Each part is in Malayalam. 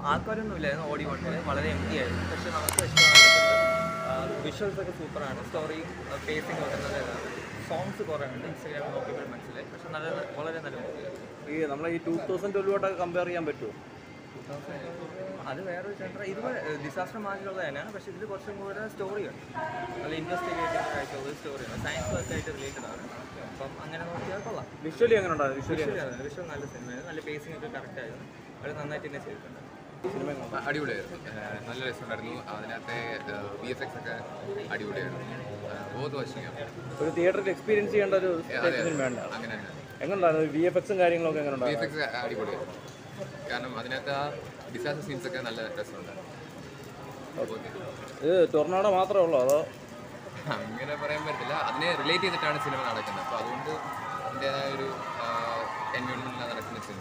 ആൾക്കാരൊന്നും ഇല്ലായിരുന്നു ഓടി വണ്ണിൽ വളരെ എം ടി ആയിരുന്നു പക്ഷെ നമുക്ക് ഇഷ്ടമാണ് വിഷ്വൽസ് ഒക്കെ സൂപ്പറാണ് സ്റ്റോറിയും പേസിംഗ് ഒക്കെ നല്ലതാണ് സോങ്സ് കുറേ ഉണ്ട് ഇൻസ്റ്റാഗ്രാമിൽ നോക്കിയപ്പോൾ മനസ്സിലായി പക്ഷെ നല്ല വളരെ നല്ല മൂവിയാണ് ഈ നമ്മളെ ഈ ടൂ തൗസൻഡ് ട്വൽവോട്ടൊക്കെ കമ്പയർ ചെയ്യാൻ പറ്റുമോ അത് വേറൊരു ജനറ ഇത് ഡിസാസ്റ്റർ മാറ്റിലുള്ള തന്നെയാണ് പക്ഷേ ഇതിൽ കുറച്ചും കൂടെ സ്റ്റോറിയാണ് നല്ല ഇൻവെസ്റ്റിഗേറ്റീവ് ആയിട്ടുള്ള ഒരു സ്റ്റോറിയാണ് സയൻസ് വർക്കായിട്ട് റിലേറ്റഡ് ആണ് അപ്പം അങ്ങനെ നോക്കിയാൽ കൊള്ളാം വിഷ്വലി എങ്ങനെ ഉണ്ടായിരുന്നു വിഷ്വലി വിഷ്വൽ വിഷ്വൽ നല്ല സിനിമയാണ് നല്ല പേസിംഗ് ഒക്കെ കറക്റ്റ് ആയിരുന്നു അവർ നന്നായിട്ട് തന്നെ ചെയ്തിട്ടുണ്ട് അടിപൊളിയായിരുന്നു ഏഹ് നല്ല രസമുണ്ടായിരുന്നു അതിനകത്തെ വി എഫ് എക്സ് ഒക്കെ അടിപൊളിയായിരുന്നു ബോധ വാശിക്കാം ഒരു തിയേറ്ററിൽ എക്സ്പീരിയൻസ് ചെയ്യേണ്ട ഒരു അതെ സിനിമയാണ് അങ്ങനെ തന്നെ എങ്ങനെയുണ്ടായിരുന്നു വി എഫ് എക്സും കാര്യങ്ങളൊക്കെ എങ്ങനെ വി ഉണ്ടായിരുന്നു എഫ് എക്സ് അടിപൊളിയായിരുന്നു കാരണം അതിനകത്ത് ആ ഡിസാസ്റ്റർ സീൻസ് ഒക്കെ നല്ല രസമുണ്ടായിരുന്നു ഇത് ടൊർണാഡോ മാത്രമേ ഉള്ളൂ അതോ അങ്ങനെ പറയാൻ പറ്റില്ല അതിനെ റിലേറ്റ് ചെയ്തിട്ടാണ് സിനിമ നടക്കുന്നത് അപ്പോൾ അതുകൊണ്ട് അതിൻ്റെതായ ഒരു എൻവയോൺമെൻറ്റിലാണ് നടക്കുന്ന സിനിമ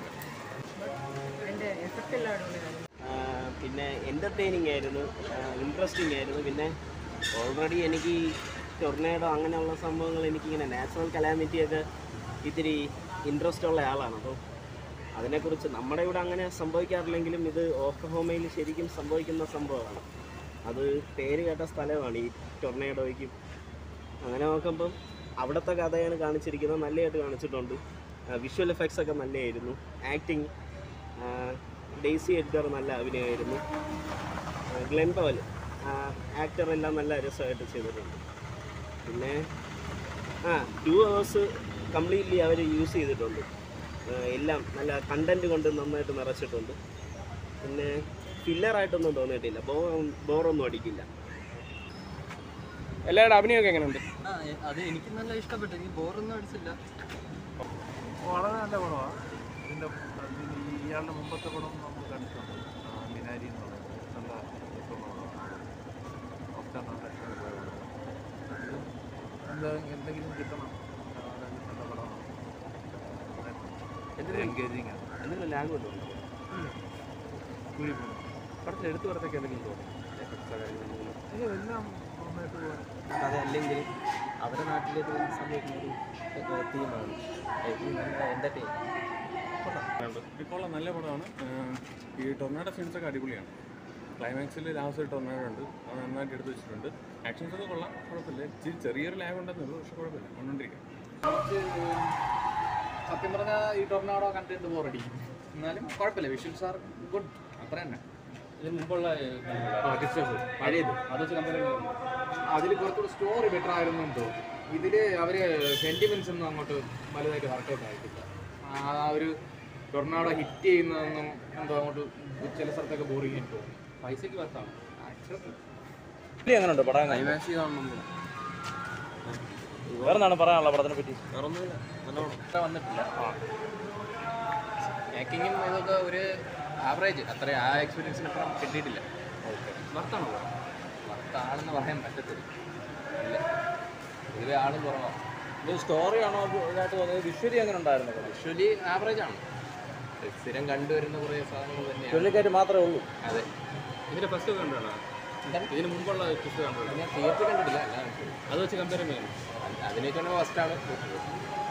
ആഹ് പിന്നെ എൻ്റർടൈനിങ് ആയിരുന്നു ഇൻട്രസ്റ്റിംഗ് ആയിരുന്നു പിന്നെ ഓൾറെഡി എനിക്ക് ഈ ടൊർണേഡോ അങ്ങനെയുള്ള സംഭവങ്ങൾ എനിക്കിങ്ങനെ നാച്ചുറൽ കലാമിറ്റിയൊക്കെ ഇത്തിരി ഇൻട്രസ്റ്റ് ഉള്ള ആളാണ് അപ്പോൾ അതിനെക്കുറിച്ച് നമ്മുടെ ഇവിടെ അങ്ങനെ സംഭവിക്കാറില്ലെങ്കിലും ഇത് ഓക്ലഹോമയിൽ ശരിക്കും സംഭവിക്കുന്ന സംഭവമാണ് അത് പേര് കേട്ട സ്ഥലമാണ് ഈ ടൊർണേഡോയ്ക്കും അങ്ങനെ നോക്കുമ്പം അവിടുത്തെ കഥയാണ് കാണിച്ചിരിക്കുന്നത് നല്ലതായിട്ട് കാണിച്ചിട്ടുണ്ട് വിഷ്വൽ എഫക്ട്സ് ഒക്കെ നല്ലതായിരുന്നു ആക്ടിങ് ഡെയ്സി എഡ്ഗർ നല്ല അഭിനയമായിരുന്നു ആ, ഗ്ലെൻ പവൽ ആക്ടർ എല്ലാം നല്ല രസമായിട്ട് ചെയ്തിട്ടുണ്ട് പിന്നെ ആ ടു അവേഴ്സ് കംപ്ലീറ്റ്ലി അവർ യൂസ് ചെയ്തിട്ടുണ്ട് ആ, എല്ലാം നല്ല കണ്ടൻറ്റ് കൊണ്ട് നന്നായിട്ട് നിറച്ചിട്ടുണ്ട് പിന്നെ ഫില്ലറായിട്ടൊന്നും തോന്നിയിട്ടില്ല ബോ ബോറൊന്നും അടിക്കില്ല എല്ലാവരുടെ അഭിനയമൊക്കെ എങ്ങനെയുണ്ട് ആ അത് എനിക്ക് നല്ല ഇഷ്ടപ്പെട്ടു എനിക്ക് ബോറൊന്നും അടിച്ചില്ല വളരെ നല്ല പടമാണ് ഇതിൻ്റെ ഇതിന് ഈ ഇയാളുടെ മുമ്പത്തെ പടം നമ്മൾ കണ്ടിട്ടുണ്ട് ആ, മിനാരി എന്ന് പറയുന്നത് നല്ല രസമുള്ള പടമാണ് ഓസ്കാർ നാഷണൽ പോയ പടമാണ് ഇതും എന്താ എന്തെങ്കിലും കിട്ടണം ആ, അതായത് നല്ല പടമാണ് എൻഗേജിങ് ആണ് എന്തെങ്കിലും ലാംഗ്വേജ് ഉണ്ടോ കൂടി പോകണം പടത്തിൽ എടുത്തു പറഞ്ഞൊക്കെ എന്തെങ്കിലും തോന്നി ഇത് എല്ലാം നന്നായിട്ട് പോകാൻ അതല്ലെങ്കിൽ അവരുടെ നാട്ടിലേക്ക് സംഭവിക്കുന്ന ഒരു തീമാണ് എൻ്റർടൈൻ ഇപ്പോൾ നല്ല പടമാണ് ഏഹ് ഈ ടൊർണാഡോ സീൻസ് ഒക്കെ അടിപൊളിയാണ് ക്ലൈമാക്സിൽ ലാസ്റ്റ് ഒരു ടൊർണാഡോ ഉണ്ട് അത് നന്നായിട്ട് എടുത്ത് വെച്ചിട്ടുണ്ട് ആക്ഷൻസ് ഒക്കെ കൊള്ളാം കുഴപ്പമില്ല ഇച്ചിരി ചെറിയൊരു ലാഗ് ഉണ്ടെന്നേ ഉള്ളൂ പക്ഷെ കുഴപ്പമില്ല കണ്ടോണ്ടിരിക്കാം സത്യം പറഞ്ഞാൽ ഈ ടൊർണാഡോ കണ്ടിട്ട് ബോറടിക്കും എന്നാലും കുഴപ്പമില്ല വിഷ്വൽസ് ആർ ഗുഡ് അത്ര തന്നെ ഇതിന് മുമ്പുള്ള പഴയത് അത് വെച്ച് കമ്പയർ അതിൽ കുറച്ചുകൂടി സ്റ്റോറി ബെറ്റർ ആയിരുന്നു എന്ന് തോന്നുന്നു ഇതിൽ അവർ സെൻറ്റിമെൻറ്റ്സ് ഒന്നും അങ്ങോട്ട് വലുതായിട്ട് വർക്കൗട്ട് ആയിട്ടില്ല ആ ഒരു ടൊർണാഡോ ഹിറ്റ് ചെയ്യുന്നതൊന്നും എന്തോ അങ്ങോട്ട് ചില സ്ഥലത്തൊക്കെ ബോറിംഗ് ആയിട്ട് തോന്നുന്നു പൈസയ്ക്ക് വർത്താണ് വിഷ്വലി എങ്ങനെയുണ്ട് പടം എങ്ങനെ? ക്ലൈമാക്സ് കാണുന്നുണ്ട് വേറെ എന്താണ് പറയാനുള്ള പടത്തിനെ പറ്റി വേറൊന്നുമില്ല നല്ല വന്നിട്ടില്ല മേക്കിങ്ങും ഇതൊക്കെ ഒരു ആവറേജ് അത്ര ആ എക്സ്പീരിയൻസിന് അത്ര കിട്ടിയിട്ടില്ല വർത്താണ് വർത്താണെന്ന് പറയാൻ പറ്റത്തില്ല ഇല്ല പൊതുവെ ആളും കുറവാണ് ഇത് സ്റ്റോറിയാണോ ഇതായിട്ട് തോന്നിയത് വിഷ്വലി എങ്ങനെ ഉണ്ടായിരുന്നു പടം? ആക്ച്വലി ആവറേജ് ആണ് സ്ഥിരം കണ്ടുവരുന്ന കുറേ സാധനങ്ങൾ തന്നെയാണ് ചുഴലിക്കാറ്റ് മാത്രമേ ഉള്ളൂ അതെ ഇതിന്റെ ഫസ്റ്റ് കണ്ടാണ് ഇതിന് മുമ്പുള്ള ട്വിസ്റ്റ് കണ്ടോ ഞാൻ തിയേറ്റർ കണ്ടിട്ടില്ല അല്ല അത് വെച്ച് കമ്പയർ ചെയ്യാം അതിനേക്കാണ് ഫസ്റ്റാണ്